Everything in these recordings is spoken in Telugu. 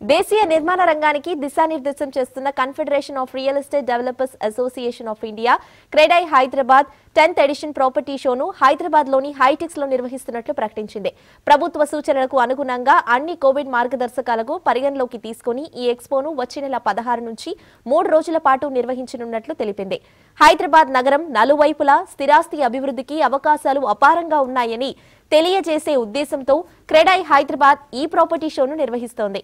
దేశీయ నిర్మాణ రంగానికి దిశానిర్దేశం చేస్తున్న confederation of real estate developers association of India CREDAI Hyderabad tenth edition property షోను హైదరాబాద్ లోని హైటెక్స్ లో నిర్వహిస్తున్నట్లు ప్రకటించింది ప్రభుత్వ సూచనలకు అనుగుణంగా అన్ని కోవిడ్ మార్గదర్శకాలకు పరిగణలోకి తీసుకుని ఈ ఎక్స్పోను వచ్చే నెల పదహారు నుంచి మూడు రోజుల పాటు నిర్వహించనున్నట్లు తెలిపింది హైదరాబాద్ నగరం నలువైపులా స్థిరాస్తి అభివృద్ధికి అవకాశాలు అపారంగా ఉన్నాయని తెలియజేసే ఉద్దేశంతో క్రెడై హైదరాబాద్ ఈ ప్రాపర్టీ షోను నిర్వహిస్తోంది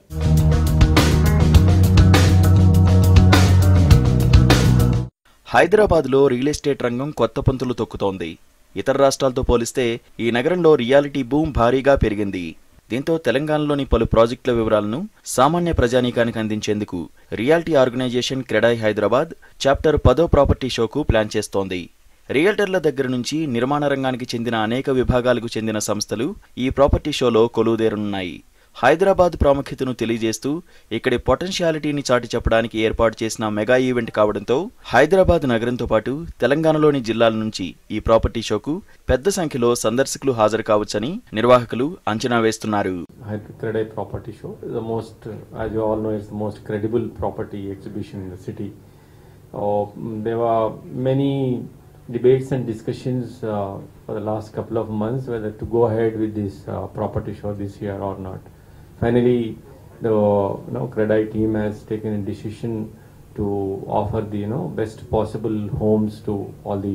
హైదరాబాద్లో రియల్ ఎస్టేట్ రంగం కొత్త పంతులు తొక్కుతోంది ఇతర రాష్ట్రాలతో పోలిస్తే ఈ నగరంలో రియాలిటీ బూమ్ భారీగా పెరిగింది దీంతో తెలంగాణలోని పలు ప్రాజెక్టుల వివరాలను సామాన్య ప్రజానీకానికి అందించేందుకు reality organization CREDAI Hyderabad chapter పదో ప్రాపర్టీ షోకు ప్లాన్ చేస్తోంది రియల్టర్ల దగ్గర నుంచి నిర్మాణ రంగానికి చెందిన అనేక విభాగాలకు చెందిన సంస్థలు ఈ ప్రాపర్టీ షోలో కొలువుదేరనున్నాయి హైదరాబాద్ ప్రాముఖ్యతను తెలియజేస్తూ ఇక్కడి పొటెన్షియాలిటీని చాటి చెప్పడానికి ఏర్పాటు చేసిన మెగా ఈవెంట్ కావడంతో హైదరాబాద్ నగరంతో పాటు తెలంగాణలోని జిల్లాల నుంచి ఈ ప్రాపర్టీ షోకు పెద్ద సంఖ్యలో సందర్శకులు హాజరు కావచ్చని నిర్వాహకులు అంచనా వేస్తున్నారు Hyderabad Property Show is the most, uh, as you all know, it's the most credible property exhibition in the city. Uh, mm, there were many debates and discussions uh, for the last couple of months whether to go ahead with this uh, property show this year or not. Finally, the you know, Credai team has taken a decision to offer the you know best possible homes to all the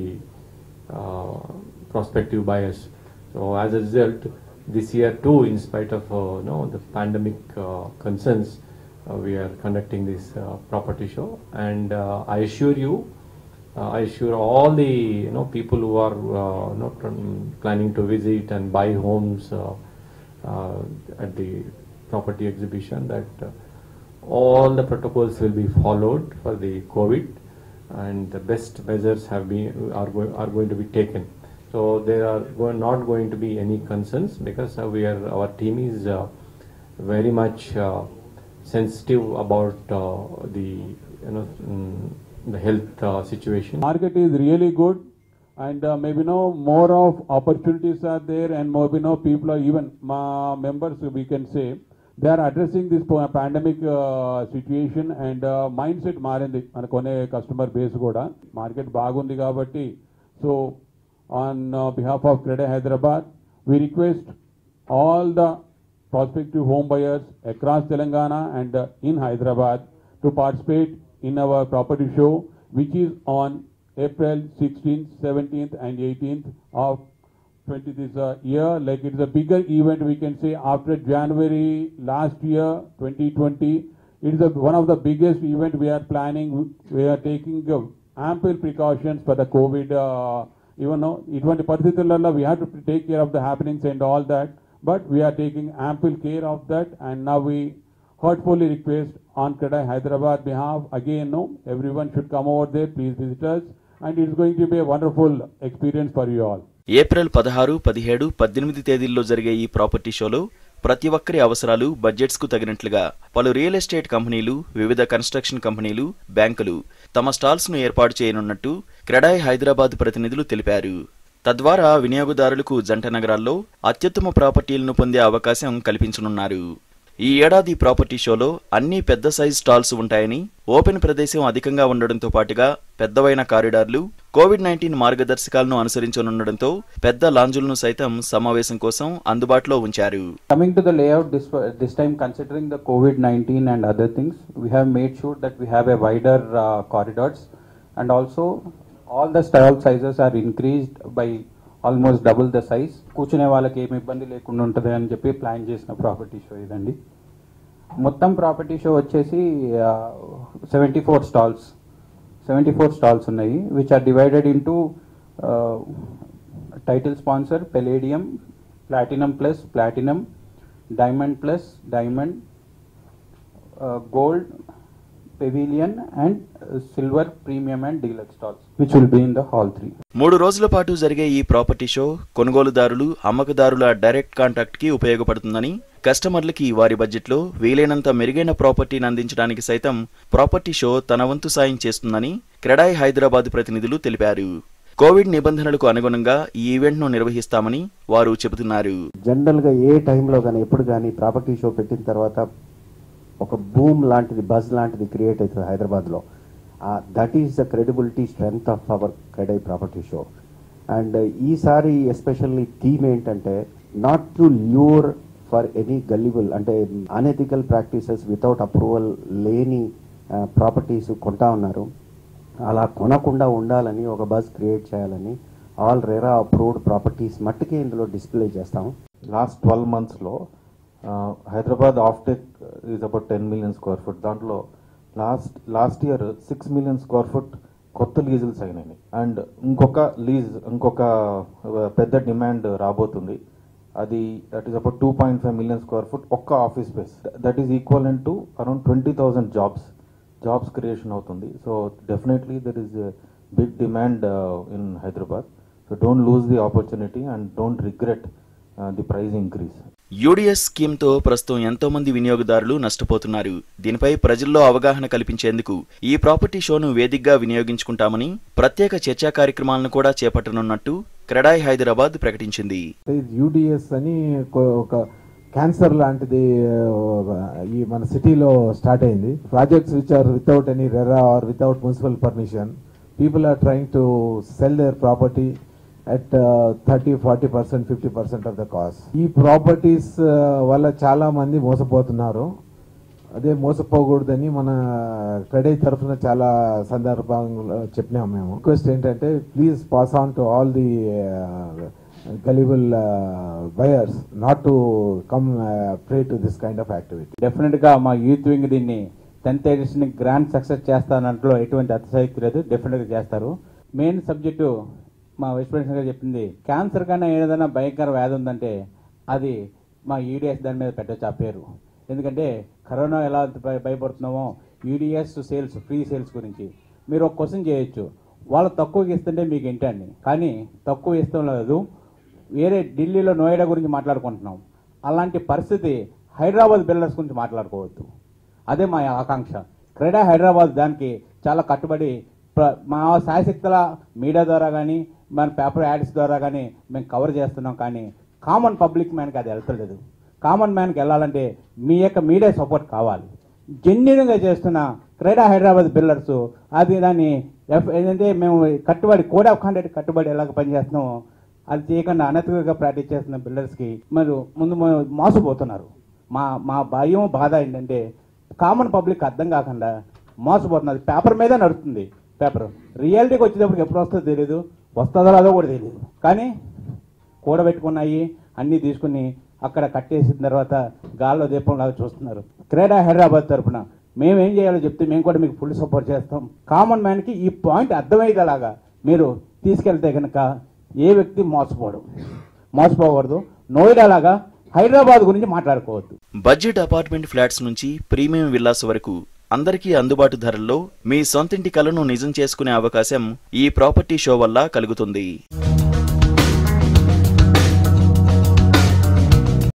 uh, prospective buyers. So as a result, this year too, in spite of uh, you know the pandemic uh, concerns, uh, we are conducting this uh, property show, and uh, I assure you, uh, I assure all the you know people who are uh, not planning to visit and buy homes uh, uh, at the property exhibition that uh, all the protocols will be followed for the COVID, and the best measures have been are, go- are going to be taken. So there are go- not going to be any concerns because uh, we are our team is uh, very much uh, sensitive about uh, the you know mm, the health uh, situation. market is really good and uh, maybe no more of opportunities are there and maybe no people are even my members we can say they are addressing this po- pandemic uh, situation and uh, mindset మారింది మన కొనే కస్టమర్ బేస్ కూడా మార్కెట్ బాగుంది కాబట్టి so on behalf of CREDAI Hyderabad we request all the prospective home buyers across Telangana and uh, in Hyderabad to participate in our property show, which is on April 16th, 17th, and 18th of 20 this uh, year. Like it's a bigger event, we can say after January last year, 2020. It is a, one of the biggest event we are planning. We are taking uh, ample precautions for the COVID. Uh, even though ఇటువంటి పరిస్థితులలో we have to take care of the happenings and all that, but we are taking ample care of that, and now we heartfully request on Kredai Hyderabad behalf again, no, everyone should come over there. Please visit us, and it's going to be a wonderful experience for you all. April పదహారు పదిహేడు పద్దెనిమిది తేదీల్లో జరిగే ఈ ప్రాపర్టీ షోలో ప్రతి ఒక్కరి అవసరాలు బడ్జెట్స్ కు తగినట్లుగా పలు రియల్ ఎస్టేట్ కంపెనీలు వివిధ కన్స్ట్రక్షన్ కంపెనీలు బ్యాంకులు తమ స్టాల్స్ ను ఏర్పాటు చేయనున్నట్టు క్రెడాయ్ హైదరాబాద్ ప్రతినిధులు తెలిపారు తద్వారా వినియోగదారులకు జంట నగరాల్లో అత్యుత్తమ ప్రాపర్టీలను పొందే అవకాశం కల్పించనున్నారు ఈ ఏడాది ప్రాపర్టీ షోలో అన్ని పెద్ద సైజ్ స్టాల్స్ ఉంటాయని ఓపెన్ ప్రదేశం అధికంగా ఉండడంతో పాటుగా పెద్దవైన కారిడార్లు కోవిడ్ నైన్టీన్ మార్గదర్శకాలను అనుసరించనుండడంతో పెద్ద లాంజులను సైతం సమావేశం కోసం అందుబాటులో ఉంచారు Coming to the layout this, this time, considering the COVID 19 and other things, we have made sure that we have a wider uh, corridors and also all the stall sizes are increased by almost double the size కూర్చునే వాళ్ళకి ఏమి ఇబ్బంది లేకుండా ఉంటుంది అని చెప్పి ప్లాన్ చేసిన ప్రాపర్టీ షో ఇదండి మొత్తం ప్రాపర్టీ షో వచ్చేసి seventy four stalls seventy four stalls ఉన్నాయి which are divided into title sponsor palladium platinum plus platinum diamond plus diamond gold pavilion and silver premium and deluxe stalls which will be in the hall three మూడు రోజుల పాటు జరిగే ఈ ప్రాపర్టీ షో కొనుగోలుదారులు అమ్మకదారుల డైరెక్ట్ కాంటాక్ట్ కి ఉపయోగపడుతుందని కస్టమర్లకి వారి బడ్జెట్లో వీలైనంత మెరుగైన ప్రాపర్టీని అందించడానికి సైతం ప్రాపర్టీ షో తన వంతు సాయం చేస్తుందని క్రెడాయ్ హైదరాబాద్ ప్రతినిధులు తెలిపారు కోవిడ్ నిబంధనలకు అనుగుణంగా ఈ ఈవెంట్ను నిర్వహిస్తామని వారు చెబుతున్నారు జనరల్గా ఏ టైంలో కానీ ఎప్పుడు కానీ ప్రాపర్టీ షో పెట్టిన తర్వాత ఒక బూమ్ లాంటిది బజ్ లాంటిది క్రియేట్ అవుతుంది హైదరాబాద్లో that is the credibility strength of our CREDAI property show and ఈసారి ఎస్పెషల్లీ థీమ్ ఏంటంటే not to lure for any gullible అంటే అనెథికల్ ప్రాక్టీసెస్ వితౌట్ అప్రూవల్ లేని ప్రాపర్టీస్ కొంటా ఉన్నారు అలా కొనకుండా ఉండాలని ఒక బస్ క్రియేట్ చేయాలని ఆల్ రెరా అప్రూవ్డ్ ప్రాపర్టీస్ మట్టుకే ఇందులో డిస్ప్లే చేస్తాం లాస్ట్ ట్వెల్వ్ మంత్స్లో Hyderabad offtake is about ten million square foot దాంట్లో last last year six million square foot కొత్త లీజులు సైన్ అయినాయి అండ్ ఇంకొక లీజ్ ఇంకొక uh, పెద్ద డిమాండ్ రాబోతుంది అది that is about two point five million square foot ఒక్క office space that is equal to around twenty thousand jobs jobs creation అవుతుంది so definitely there is big demand in Hyderabad so don't lose the opportunity and don't regret the price increase UDS స్కీమ్తో ప్రస్తుతం ఎంతో మంది వినియోగదారులు నష్టపోతున్నారు దీనిపై ప్రజల్లో అవగాహన కల్పించేందుకు ఈ ప్రాపర్టీ షోను వేదికగా వినియోగించుకుంటామని ప్రత్యేక చర్చా కార్యక్రమాలను కూడా చేపట్టనున్నట్టు క్రెడాయ్ హైదరాబాద్ ప్రకటించింది యూడిఎస్ అని కొ- ఒక క్యాన్సర్ లాంటిది ఆ, ఈ మన సిటీలో స్టార్ట్ అయింది projects which are without any RERA or without municipal permission people are trying to sell their property at thirty forty percent fifty percent of the cost ఈ ప్రాపర్టీస్ వల్ల చాలా మంది మోసపోతున్నారు అదే మోసపోకూడదని మన క్రెడిట్ తరఫున చాలా సందర్భంలో చెప్పినాం మేము రిక్వెస్ట్ ఏంటంటే please pass on to all the gullible buyers not to come prey to this kind of activity definite గా మా యూత్ వింగ్ దీన్ని టెన్త్ ఎడిషన్ గ్రాండ్ సక్సెస్ చేస్తానంట్లో ఎటువంటి అతిశక్తి లేదు డెఫినెట్ గా చేస్తారు మెయిన్ సబ్జెక్టు మా వైస్ ప్రెసిడెంట్ గారు చెప్పింది క్యాన్సర్ కన్నా ఏదైనా భయంకర వ్యాధి ఉందంటే అది మా ఈడిఎస్ దాని మీద పెట్టచ్చు ఆ పేరు ఎందుకంటే కరోనా ఎలా భయ- భయపడుతున్నామో ఈడిఎస్ సేల్స్ ఫ్రీ సేల్స్ గురించి మీరు ఒక క్వశ్చన్ చేయొచ్చు వాళ్ళు తక్కువకి ఇస్తుంటే మీకు ఏంటండి కానీ తక్కువ ఇష్టం లేదు వేరే ఢిల్లీలో నోయిడా గురించి మాట్లాడుకుంటున్నాం అలాంటి పరిస్థితి హైదరాబాద్ బిల్డర్స్ గురించి మాట్లాడుకోవద్దు అదే మా ఆకాంక్ష క్రీడా హైదరాబాద్ దానికి చాలా కట్టుబడి ప్ర- మా శాయశక్తుల మీడియా ద్వారా కానీ మన పేపర్ యాడ్స్ ద్వారా కానీ మేము కవర్ చేస్తున్నాం కానీ కామన్ పబ్లిక్ మ్యాన్కి అది వెళ్తలేదు కామన్ మ్యాన్కి వెళ్ళాలంటే మీ యొక్క మీడియా సపోర్ట్ కావాలి జెన్యున్గా చేస్తున్న క్రీడా హైదరాబాద్ బిల్డర్స్ అది దాన్ని ఎఫ్- ఏంటంటే మేము కట్టుబడి కోడ్ ఆఫ్ కాండక్ట్ కట్టుబడి ఎలాగ పనిచేస్తున్నామో అది చేయకుండా అనతిగా ప్రాక్టీస్ చేస్తున్న బిల్డర్స్కి మరి ముందు మొ- మోసపోతున్నారు మా మా భయం బాధ ఏంటంటే కామన్ పబ్లిక్ అర్థం కాకుండా మోసపోతున్నది పేపర్ మీద నడుస్తుంది పేపర్ రియాలిటీకి వచ్చేటప్పటికి ఎప్పుడు వస్తుందో తెలియదు వస్తుందో రాదో కూడా తెలియదు కానీ కూడబెట్టుకున్నాయి అన్నీ తీసుకుని అక్కడ కట్టేసిన తర్వాత గాల్లో దీపంలాగా చూస్తున్నారు క్రీడా హైదరాబాద్ తరపున మేము ఏం చేయాలో చెప్తే మేము కూడా మీకు ఫుల్ సపోర్ట్ చేస్తాం కామన్ మ్యాన్కి ఈ పాయింట్ అర్థమయ్యేలాగా మీరు తీసుకెళ్తే కనుక ఏ వ్యక్తి మోసపోవడం మోసపోకూడదు నోయిడా లాగా హైదరాబాద్ గురించి మాట్లాడుకోవద్దు బడ్జెట్ అపార్ట్మెంట్ ఫ్లాట్స్ నుంచి ప్రీమియం విల్లాస్ వరకు అందరికీ అందుబాటు ధరల్లో మీ సొంతింటి కలను నిజం చేసుకునే అవకాశం ఈ ప్రాపర్టీ షో వల్ల కలుగుతుంది